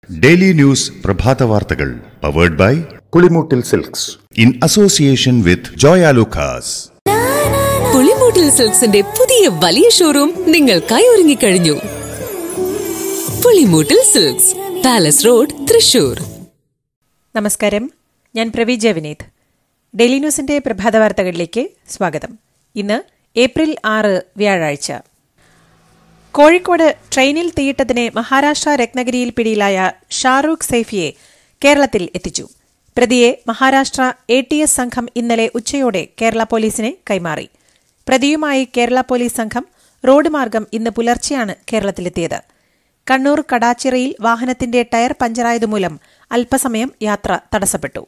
daily news പ്രഭാത വാർത്തകൾ powered by Pulimoottil silks in association with Joyalukkas Pulimoottil സിൽക്സിന്റെ പുതിയ വലിയ ഷോറൂം നിങ്ങൾക്കായി ഒരുങ്ങിക്കഴിഞ്ഞു Pulimoottil silks palace road Thrissur നമസ്കാരം ഞാൻ പ്രവീജ വിനീത് ഡെയിലി ന്യൂസിന്റെ പ്രഭാത വാർത്തകളിലേക്ക് സ്വാഗതം ഇന്ന് ഏപ്രിൽ ആറ് വ്യാഴാഴ്ച കോഴിക്കോട് ട്രെയിനിൽ തീയിട്ടതിനെ മഹാരാഷ്ട്ര രത്നഗിരിയിൽ പിടിയിലായ ഷാറൂഖ് സൈഫിയെ കേരളത്തിൽ എത്തിച്ചു പ്രതിയെ മഹാരാഷ്ട്ര എ ടി എസ് സംഘം ഇന്നലെ ഉച്ചയോടെ കേരള പോലീസിനെ കൈമാറി പ്രതിയുമായി കേരള പോലീസ് സംഘം റോഡ് മാർഗം ഇന്ന് പുലർച്ചെയാണ് കേരളത്തിലെത്തിയത് കണ്ണൂർ കടാച്ചിറയിൽ വാഹനത്തിന്റെ ടയർ പഞ്ചറായതുമൂലം അല്പസമയം യാത്ര തടസ്സപ്പെട്ടു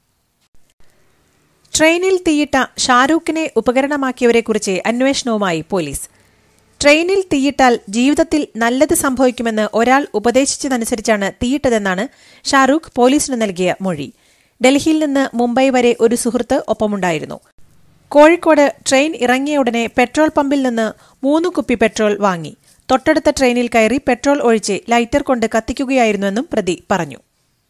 ട്രെയിനിൽ തീയിട്ട ഷാരൂഖിനെ ഉപകരണമാക്കിയവരെക്കുറിച്ച് അന്വേഷണവുമായി പോലീസ് ട്രെയിനിൽ തീയിട്ടാൽ ജീവിതത്തിൽ നല്ലത് സംഭവിക്കുമെന്ന് ഒരാൾ ഉപദേശിച്ചതനുസരിച്ചാണ് തീയിട്ടതെന്നാണ് ഷാരൂഖ് പോലീസിന് നൽകിയ മൊഴി ഡൽഹിയിൽ നിന്ന് മുംബൈ വരെ ഒരു സുഹൃത്ത് ഒപ്പമുണ്ടായിരുന്നു കോഴിക്കോട് ട്രെയിൻ ഇറങ്ങിയ ഉടനെ പെട്രോൾ പമ്പിൽ നിന്ന് മൂന്ന് കുപ്പി പെട്രോൾ വാങ്ങി തൊട്ടടുത്ത ട്രെയിനിൽ കയറി പെട്രോൾ ഒഴിച്ച് ലൈറ്റർ കൊണ്ട് കത്തിക്കുകയായിരുന്നുവെന്നും പ്രതി പറഞ്ഞു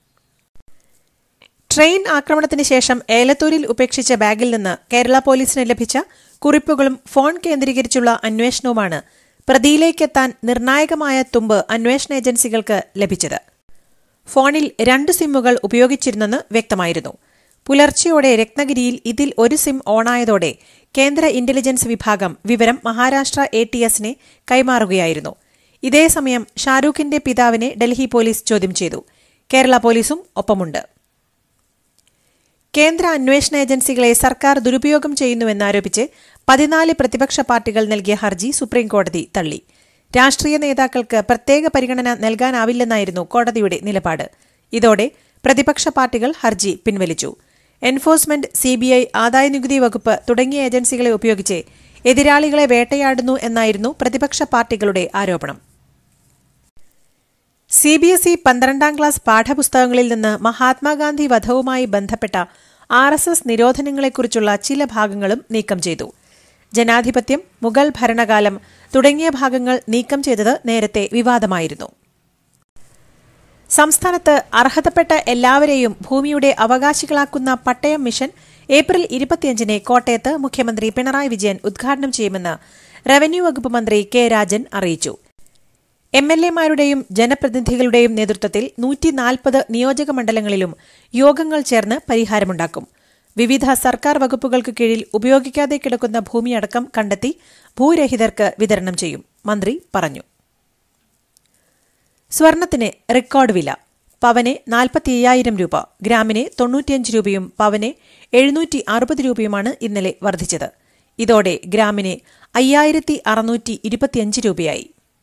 ട്രെയിൻ ആക്രമണത്തിന് ശേഷം ഏലത്തൂരിൽ ഉപേക്ഷിച്ച ബാഗിൽ നിന്ന് കേരള പോലീസിന് ലഭിച്ച കുറിപ്പുകളും ഫോൺ കേന്ദ്രീകരിച്ചുള്ള അന്വേഷണവുമാണ് പ്രതിയിലേക്കെത്താൻ നിർണായകമായ തുമ്പ് അന്വേഷണ ഏജൻസികൾക്ക് ലഭിച്ചത് ഫോണിൽ രണ്ട് സിമ്മുകൾ ഉപയോഗിച്ചിരുന്നെന്ന് വ്യക്തമായിരുന്നു പുലർച്ചെയോടെ രത്നഗിരിയിൽ ഇതിൽ ഒരു സിം ഓണായതോടെ കേന്ദ്ര ഇന്റലിജൻസ് വിഭാഗം വിവരം മഹാരാഷ്ട്ര എ ടി എസിനെ കൈമാറുകയായിരുന്നു ഇതേസമയം ഷാരൂഖിന്റെ പിതാവിനെ ഡൽഹി പോലീസ് ചോദ്യം ചെയ്തു കേരള പോലീസും ഒപ്പമുണ്ട് കേന്ദ്ര അന്വേഷണ ഏജൻസികളെ സർക്കാർ ദുരുപയോഗം ചെയ്യുന്നുവെന്നാരോപിച്ച് പതിനാല് പ്രതിപക്ഷ പാർട്ടികൾ നൽകിയ ഹർജി സുപ്രീംകോടതി തള്ളി രാഷ്ട്രീയ നേതാക്കൾക്ക് പ്രത്യേക പരിഗണന നൽകാനാവില്ലെന്നായിരുന്നു കോടതിയുടെ നിലപാട് ഇതോടെ പ്രതിപക്ഷ പാർട്ടികൾ ഹർജി പിൻവലിച്ചു എൻഫോഴ്സ്മെന്റ് സിബിഐ ആദായനികുതി വകുപ്പ് തുടങ്ങിയ ഏജൻസികളെ ഉപയോഗിച്ച് എതിരാളികളെ വേട്ടയാടുന്നു എന്നായിരുന്നു പ്രതിപക്ഷ പാർട്ടികളുടെ ആരോപണം സി ബി എസ് ഇ പന്ത്രണ്ടാം ക്ലാസ് പാഠപുസ്തകങ്ങളിൽ നിന്ന് മഹാത്മാഗാന്ധി വധവുമായി ബന്ധപ്പെട്ട ആർ എസ് എസ് നിരോധനങ്ങളെക്കുറിച്ചുള്ള ചില ഭാഗങ്ങളും നീക്കം ചെയ്തു ജനാധിപത്യം മുഗൾ ഭരണകാലം തുടങ്ങിയ ഭാഗങ്ങൾ നീക്കം ചെയ്തത് നേരത്തെ വിവാദമായിരുന്നു സംസ്ഥാനത്ത് അർഹതപ്പെട്ട എല്ലാവരെയും ഭൂമിയുടെ അവകാശികളാക്കുന്ന പട്ടയം മിഷൻ ഏപ്രിൽ ഇരുപത്തിയഞ്ചിന് കോട്ടയത്ത് മുഖ്യമന്ത്രി പിണറായി വിജയൻ ഉദ്ഘാടനം ചെയ്യുമെന്ന് റവന്യൂ വകുപ്പ് മന്ത്രി കെ രാജൻ അറിയിച്ചു എം എൽ എമാരുടെയും ജനപ്രതിനിധികളുടെയും നേതൃത്വത്തിൽ നൂറ്റി നാൽപ്പത് നിയോജക മണ്ഡലങ്ങളിലും യോഗങ്ങൾ ചേർന്ന് പരിഹാരമുണ്ടാക്കും വിവിധ സർക്കാർ വകുപ്പുകൾക്ക് കീഴിൽ ഉപയോഗിക്കാതെ കിടക്കുന്ന ഭൂമിയടക്കം കണ്ടെത്തി ഭൂരഹിതർക്ക് വിതരണം ചെയ്യും മന്ത്രി പറഞ്ഞു സ്വർണത്തിന് റെക്കോർഡ് വില പവന് നാൽപ്പത്തി അയ്യായിരം രൂപ ഗ്രാമിന് തൊണ്ണൂറ്റിയഞ്ച് രൂപയും പവന് എഴുന്നൂറ്റി അറുപത് രൂപയുമാണ് ഇന്നലെ വർദ്ധിച്ചത് ഇതോടെ ഗ്രാമിന് അയ്യായിരത്തി അറുന്നൂറ്റി ഇരുപത്തിയഞ്ച് രൂപയായി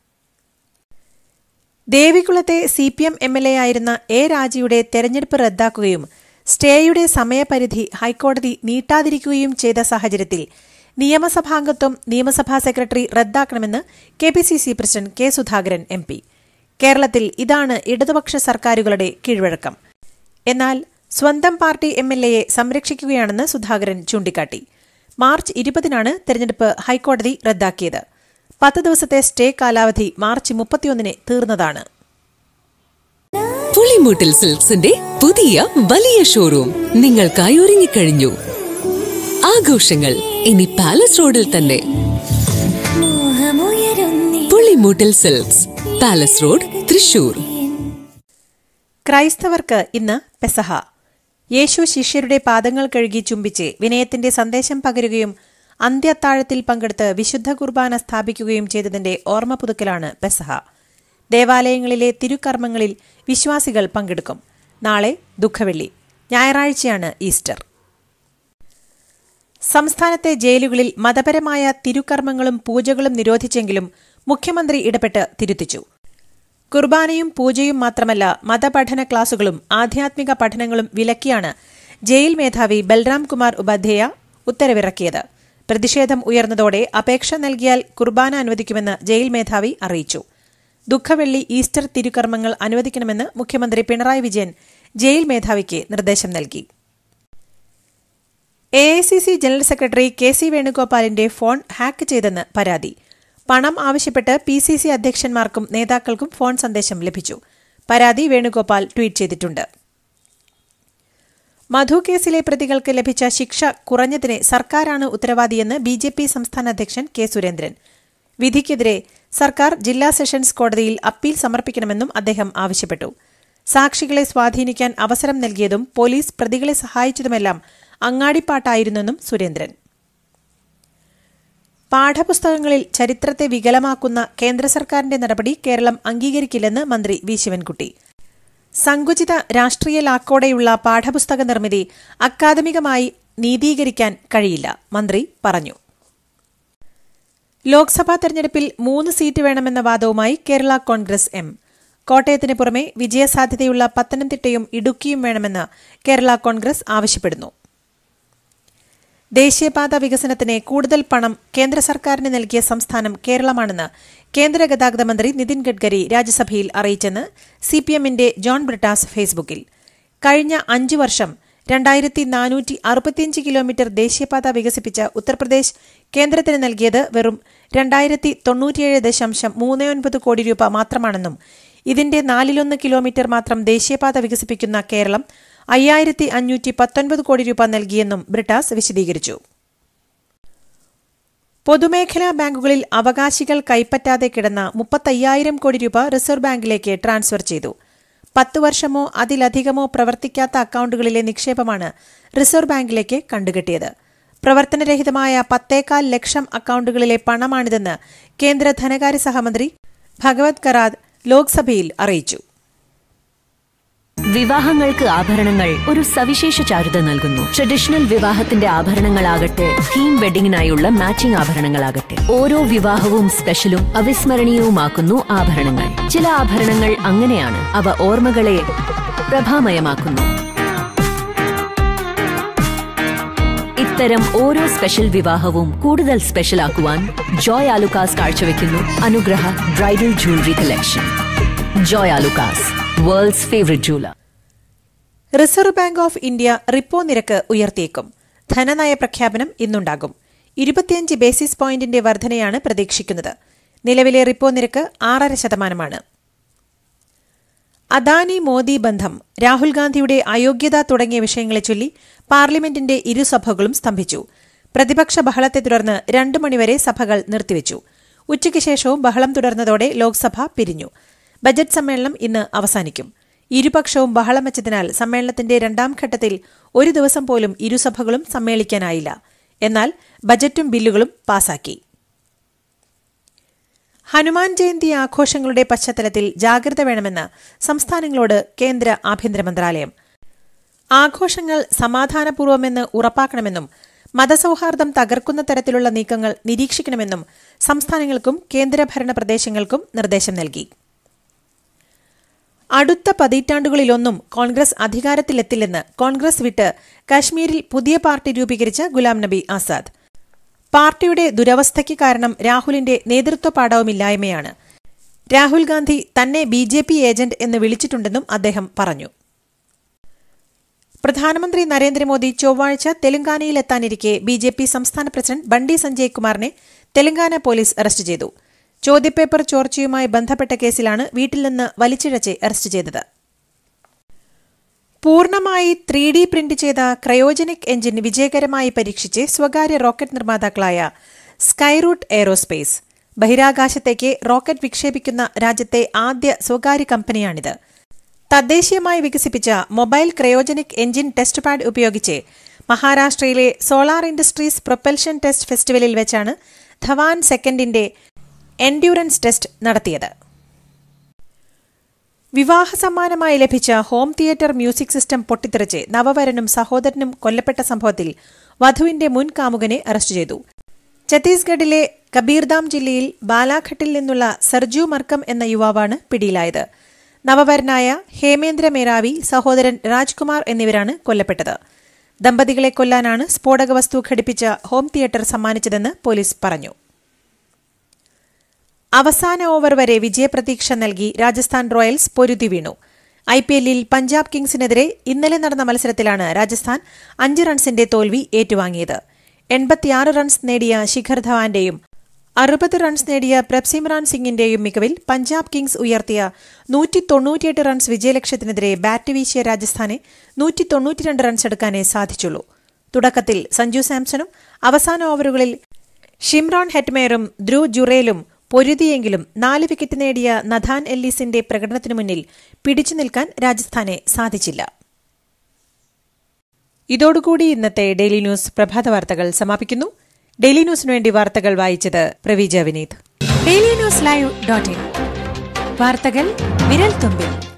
ദേവികുളത്തെ C P M M L A ആയിരുന്ന എ രാജയുടെ തെരഞ്ഞെടുപ്പ് റദ്ദാക്കുകയും സ്റ്റേയുടെ സമയപരിധി ഹൈക്കോടതി നീട്ടാതിരിക്കുകയും ചെയ്ത സാഹചര്യത്തിൽ നിയമസഭാംഗത്വം നിയമസഭാ സെക്രട്ടറി റദ്ദാക്കണമെന്ന് K P C C president K Sudhakaran M P കേരളത്തിൽ ഇതാണ് ഇടതുപക്ഷ സർക്കാരുകളുടെ കീഴ്വഴക്കം എന്നാൽ സ്വന്തം പാർട്ടി എം എൽ എയെ സംരക്ഷിക്കുകയാണെന്ന് സുധാകരൻ ചൂണ്ടിക്കാട്ടി മാർച്ച് ഇരുപതിനാണ് തെരഞ്ഞെടുപ്പ് ഹൈക്കോടതി റദ്ദാക്കിയത് പത്ത് ദിവസത്തെ സ്റ്റേ കാലാവധി മാർച്ച് മുപ്പത്തിയൊന്നിന് തീർന്നതാണ് പുളിമൂട്ടിൽ സിൽക്സിന്റെ പുതിയ വലിയ ഷോറൂം നിങ്ങൾക്കായി ഒരുങ്ങിക്കഴിഞ്ഞു ആഘോഷങ്ങൾ ഇനി പാലസ് റോഡിൽ തന്നെ Pulimoottil silks palace road Thrissur ക്രൈസ്തവർക്ക് ഇന്ന് പെസഹ യേശു ശിഷ്യരുടെ പാദങ്ങൾ കഴുകി ചുംബിച്ച് വിനയത്തിന്റെ സന്ദേശം പകരുകയും അന്ത്യത്താഴത്തിൽ പങ്കെടുത്ത് വിശുദ്ധ കുർബാന സ്ഥാപിക്കുകയും ചെയ്തതിന്റെ ഓർമ്മ പുതുക്കലാണ് പെസഹ ദേവാലയങ്ങളിലെ തിരുക്കർമ്മങ്ങളിൽ വിശ്വാസികൾ പങ്കെടുക്കും നാളെ ദുഃഖവെള്ളി ഞായറാഴ്ചയാണ് ഈസ്റ്റർ സംസ്ഥാനത്തെ ജയിലുകളിൽ മതപരമായ തിരുക്കർമ്മങ്ങളും പൂജകളും നിരോധിച്ചെങ്കിലും മുഖ്യമന്ത്രി ഇടപെട്ട് തിരുത്തിച്ചു കുർബാനയും പൂജയും മാത്രമല്ല മതപഠന ക്ലാസുകളും ആധ്യാത്മിക പഠനങ്ങളും വിലക്കിയാണ് ജയിൽ മേധാവി ബൽറാം കുമാർ ഉപാധ്യായ ഉത്തരവിറക്കിയത് പ്രതിഷേധം ഉയർന്നതോടെ അപേക്ഷ നൽകിയാൽ കുർബാന അനുവദിക്കുമെന്ന് ജയിൽ മേധാവി അറിയിച്ചു ദുഃഖവെള്ളി ഈസ്റ്റർ തിരുക്കർമ്മങ്ങൾ അനുവദിക്കണമെന്ന് മുഖ്യമന്ത്രി പിണറായി വിജയൻ ജയിൽ മേധാവിക്ക് നിർദ്ദേശം നൽകി A I C C general secretary K C വേണുഗോപാലിന്റെ ഫോൺ ഹാക്ക് ചെയ്തെന്ന് പരാതി പണം ആവശ്യപ്പെട്ട് പി സി സി അധ്യക്ഷന്മാർക്കും നേതാക്കൾക്കും ഫോൺ സന്ദേശം ലഭിച്ചു പരാതി വേണുഗോപാൽ ട്വീറ്റ് ചെയ്തിട്ടുണ്ട് മധു കേസിലെ പ്രതികൾക്ക് ലഭിച്ച ശിക്ഷ കുറഞ്ഞതിന് സർക്കാരാണ് ഉത്തരവാദിയെന്ന് ബി ജെ പി സംസ്ഥാന അധ്യക്ഷൻ കെ സുരേന്ദ്രൻ വിധിക്കെതിരെ സർക്കാർ ജില്ലാ സെഷൻസ് കോടതിയിൽ അപ്പീൽ സമർപ്പിക്കണമെന്നും അദ്ദേഹം ആവശ്യപ്പെട്ടു സാക്ഷികളെ സ്വാധീനിക്കാൻ അവസരം നൽകിയതും പോലീസ് പ്രതികളെ സഹായിച്ചതുമെല്ലാം അങ്ങാടിപ്പാട്ടായിരുന്നെന്നും സുരേന്ദ്രൻ പാഠപുസ്തകങ്ങളിൽ ചരിത്രത്തെ വികലമാക്കുന്ന കേന്ദ്ര സർക്കാരിന്റെ നടപടി കേരളം അംഗീകരിക്കില്ലെന്ന് മന്ത്രി വി ശിവൻകുട്ടി സങ്കുചിത രാഷ്ട്രീയ ലാക്കോടെയുള്ള പാഠപുസ്തക നിർമ്മിതി അക്കാദമികമായി നീതീകരിക്കാൻ കഴിയില്ല മന്ത്രി പറഞ്ഞു ലോക്സഭാ തെരഞ്ഞെടുപ്പിൽ മൂന്ന് സീറ്റ് വേണമെന്ന വാദവുമായി കേരള കോൺഗ്രസ് എം കോട്ടയത്തിന് പുറമെ വിജയസാധ്യതയുള്ള പത്തനംതിട്ടയും ഇടുക്കിയും വേണമെന്ന് കേരള കോൺഗ്രസ് ആവശ്യപ്പെടുന്നു ദേശീയപാത വികസനത്തിന് കൂടുതൽ പണം കേന്ദ്ര സർക്കാരിന് നൽകിയ സംസ്ഥാനം കേരളമാണെന്ന് കേന്ദ്ര ഗതാഗത മന്ത്രി നിതിൻ ഗഡ്കരി രാജ്യസഭയിൽ അറിയിച്ചെന്ന് സിപിഎമ്മിന്റെ ജോൺ ബ്രിട്ടാസ് ഫേസ്ബുക്കിൽ കഴിഞ്ഞ അഞ്ചു വർഷം രണ്ടായിരത്തി നാനൂറ്റി അറുപത്തിയഞ്ച് കിലോമീറ്റർ ദേശീയപാത വികസിപ്പിച്ച ഉത്തർപ്രദേശ് കേന്ദ്രത്തിന് നൽകിയത് വെറും രണ്ടായിരത്തി തൊണ്ണൂറ്റിയേഴ് ദശാംശം മൂന്ന് ഒൻപത് കോടി രൂപ മാത്രമാണെന്നും ഇതിന്റെ നാലിലൊന്ന് കിലോമീറ്റർ മാത്രം ദേശീയപാത വികസിപ്പിക്കുന്ന കേരളം അയ്യായിരത്തി അഞ്ഞൂറ്റി പത്തൊൻപത് കോടി രൂപ നൽകിയെന്നും ബ്രിട്ടാസ് വിശദീകരിച്ചു പൊതുമേഖലാ ബാങ്കുകളിൽ അവകാശികൾ കൈപ്പറ്റാതെ കിടന്ന മുപ്പത്തയ്യായിരം കോടി രൂപ റിസർവ് ബാങ്കിലേക്ക് ട്രാൻസ്ഫർ ചെയ്തു പത്ത് വർഷമോ അതിലധികമോ പ്രവർത്തിക്കാത്ത അക്കൌണ്ടുകളിലെ നിക്ഷേപമാണ് റിസർവ് ബാങ്കിലേക്ക് കണ്ടുകെട്ടിയത് പ്രവർത്തനരഹിതമായ പത്തേകാൽ ലക്ഷം അക്കൌണ്ടുകളിലെ പണമാണിതെന്ന് കേന്ദ്ര ധനകാര്യ സഹമന്ത്രി ഭഗവത് കറാദ് ലോക്സഭയിൽ അറിയിച്ചു വിവാഹങ്ങൾക്ക് ആഭരണങ്ങൾ ഒരു സവിശേഷ ചാരുത നൽകുന്നു ട്രഡീഷണൽ വിവാഹത്തിന്റെ ആഭരണങ്ങളാകട്ടെ തീം വെഡിങ്ങിനായുള്ള മാച്ചിംഗ് ആഭരണങ്ങളാകട്ടെ ഓരോ വിവാഹവും സ്പെഷ്യലും അവിസ്മരണീയവുമാക്കുന്നു ആഭരണങ്ങൾ ചില ആഭരണങ്ങൾ അങ്ങനെയാണ് അവ ഓർമ്മകളെ പ്രഭാമയമാക്കുന്നു ഇത്തരം ഓരോ സ്പെഷ്യൽ വിവാഹവും കൂടുതൽ സ്പെഷ്യൽ ആക്കുവാൻ ജോയ് ആലുക്കാസ് കാഴ്ചവെക്കുന്നു Anugraha bridal jewellery collection Joy Alukkas world's favourite jeweller reserve bank of India repo നിരക്ക് ഉയർത്തിയേക്കും ധനനയ പ്രഖ്യാപനം ഇന്നുണ്ടാകും ഇരുപത്തിയഞ്ച് ബേസിസ് പോയിന്റിന്റെ വർധനയാണ് പ്രതീക്ഷിക്കുന്നത് നിലവിലെ റിപ്പോ നിരക്ക് ആറര ശതമാനമാണ് അദാനി മോദി ബന്ധം രാഹുൽ ഗാന്ധിയുടെ അയോഗ്യത തുടങ്ങിയ വിഷയങ്ങളെ ചൊല്ലി പാർലമെന്റിന്റെ ഇരുസഭകളും സ്തംഭിച്ചു പ്രതിപക്ഷ ബഹളത്തെ തുടർന്ന് രണ്ടു മണിവരെ സഭകൾ നിർത്തിവച്ചു ഉച്ചയ്ക്ക് ശേഷവും ബഹളം തുടർന്നതോടെ ലോക്സഭ പിരിഞ്ഞു ബജറ്റ് സമ്മേളനം ഇന്ന് അവസാനിക്കും ഇരുപക്ഷവും ബഹളം വെച്ചതിനാൽ സമ്മേളനത്തിന്റെ രണ്ടാം ഘട്ടത്തിൽ ഒരു ദിവസം പോലും ഇരുസഭകളും സമ്മേളിക്കാനായില്ല എന്നാൽ ബജറ്റും ബില്ലുകളും പാസാക്കി ഹനുമാൻ ജയന്തി ആഘോഷങ്ങളുടെ പശ്ചാത്തലത്തിൽ ജാഗ്രത വേണമെന്ന് സംസ്ഥാനങ്ങളോട് കേന്ദ്ര ആഭ്യന്തര മന്ത്രാലയം ആഘോഷങ്ങൾ സമാധാനപൂർവ്വമെന്ന് ഉറപ്പാക്കണമെന്നും മതസൌഹാർദ്ദം തകർക്കുന്ന തരത്തിലുള്ള നീക്കങ്ങൾ നിരീക്ഷിക്കണമെന്നും സംസ്ഥാനങ്ങൾക്കും കേന്ദ്രഭരണ പ്രദേശങ്ങൾക്കും നിർദ്ദേശം നൽകി അടുത്ത പതിറ്റാണ്ടുകളിലൊന്നും കോൺഗ്രസ് അധികാരത്തിലെത്തില്ലെന്ന് കോൺഗ്രസ് വിട്ട് കശ്മീരിൽ പുതിയ പാർട്ടി രൂപീകരിച്ച ഗുലാം നബി ആസാദ് പാർട്ടിയുടെ ദുരവസ്ഥയ്ക്ക് കാരണം രാഹുലിന്റെ നേതൃത്വ പാഠവുമില്ലായ്മയാണ് രാഹുൽ ഗാന്ധി തന്നെ ബി ജെ പി ഏജന്റ് എന്ന് വിളിച്ചിട്ടുണ്ടെന്നും അദ്ദേഹം പറഞ്ഞു പ്രധാനമന്ത്രി നരേന്ദ്രമോദി ചൊവ്വാഴ്ച തെലങ്കാനയിലെത്താനിരിക്കെ ബി ജെ പി സംസ്ഥാന പ്രസിഡന്റ് ബണ്ടി സഞ്ജയ് കുമാറിനെ തെലങ്കാന പോലീസ് അറസ്റ്റ് ചെയ്തു ചോദ്യപേപ്പർ ചോർച്ചയുമായി ബന്ധപ്പെട്ട കേസിലാണ് വീട്ടിൽ നിന്ന് വലിച്ചിഴച്ച് അറസ്റ്റ് ചെയ്തത് പൂർണ്ണമായി ത്രീ ഡി പ്രിന്റ് ചെയ്ത ക്രയോജനിക് എഞ്ചിൻ വിജയകരമായി പരീക്ഷിച്ച് സ്വകാര്യ റോക്കറ്റ് നിർമ്മാതാക്കളായ സ്കൈറൂട്ട് എയറോസ്പേസ് ബഹിരാകാശത്തേക്ക് റോക്കറ്റ് വിക്ഷേപിക്കുന്ന രാജ്യത്തെ ആദ്യ സ്വകാര്യ കമ്പനിയാണിത് തദ്ദേശീയമായി വികസിപ്പിച്ച mobile cryogenic engine test pad ഉപയോഗിച്ച് മഹാരാഷ്ട്രയിലെ സോളാർ ഇൻഡസ്ട്രീസ് പ്രൊപ്പൽഷൻ ടെസ്റ്റ് ഫെസ്റ്റിവലിൽ വെച്ചാണ് ധവാൻ സെക്കൻഡിന്റെ എൻഡ്യൂറൻസ് ടെസ്റ്റ് നടത്തിയത് വിവാഹ സമ്മാനമായി ലഭിച്ച ഹോം തിയേറ്റർ മ്യൂസിക് സിസ്റ്റം പൊട്ടിത്തെറിച്ച് നവവരനും സഹോദരനും കൊല്ലപ്പെട്ട സംഭവത്തിൽ വധുവിന്റെ മുൻ കാമുകനെ അറസ്റ്റ് ചെയ്തു ഛത്തീസ്ഗഡിലെ കബീർദാം ജില്ലയിൽ ബാലാഘട്ടിൽ നിന്നുള്ള സർജു മർക്കം എന്ന യുവാവാണ് പിടിയിലായത് നവവരനായ ഹേമേന്ദ്ര മേരാവി സഹോദരൻ രാജ്കുമാർ എന്നിവരാണ് കൊല്ലപ്പെട്ടത് ദമ്പതികളെ കൊല്ലാനാണ് സ്ഫോടക വസ്തു ഘടിപ്പിച്ച ഹോം തിയേറ്റർ സമ്മാനിച്ചതെന്ന് പോലീസ് പറഞ്ഞു അവസാന ഓവർ വരെ വിജയപ്രതീക്ഷ നൽകി രാജസ്ഥാൻ റോയൽസ് പൊരുതി വീണു ഐ പി എല്ലിൽ പഞ്ചാബ് കിങ്സിനെതിരെ ഇന്നലെ നടന്ന മത്സരത്തിലാണ് രാജസ്ഥാൻ അഞ്ച് റൺസിന്റെ തോൽവി ഏറ്റുവാങ്ങിയത് എൺപത്തിയാറ് റൺസ് നേടിയ ശിഖർ ധവാന്റെയും അറുപത് റൺസ് നേടിയ പ്രപ്സിമ്രാൻ സിംഗിന്റെയും മികവിൽ പഞ്ചാബ് കിങ്സ് ഉയർത്തിയ നൂറ്റി തൊണ്ണൂറ്റിയെട്ട് റൺസ് വിജയലക്ഷ്യത്തിനെതിരെ ബാറ്റ് വീശിയ രാജസ്ഥാനെ നൂറ്റി തൊണ്ണൂറ്റിരണ്ട് റൺസ് എടുക്കാനേ സാധിച്ചുള്ളൂ തുടക്കത്തിൽ സഞ്ജു സാംസണും അവസാന ഓവറുകളിൽ ഷിംറോൺ ഹെറ്റ്മേറും ധ്രുവ് ജുറേലും പൊരുതിയെങ്കിലും നാല് വിക്കറ്റ് നേടിയ നഥാൻ എല്ലിസിന്റെ പ്രകടനത്തിനു മുന്നിൽ പിടിച്ചു നിൽക്കാൻ രാജസ്ഥാനെ സാധിച്ചില്ല ഇതോടുകൂടി ഇന്നത്തെ ഡെയിലി ന്യൂസ് പ്രഭാത വാർത്തകൾ സമാപിക്കുന്നു ഡെയിലി ന്യൂസിനു വേണ്ടി വാർത്തകൾ വായിച്ചത് Praveeja Vineeth daily news live dot in വാർത്തകൾ വിരൽ തുമ്പിൽ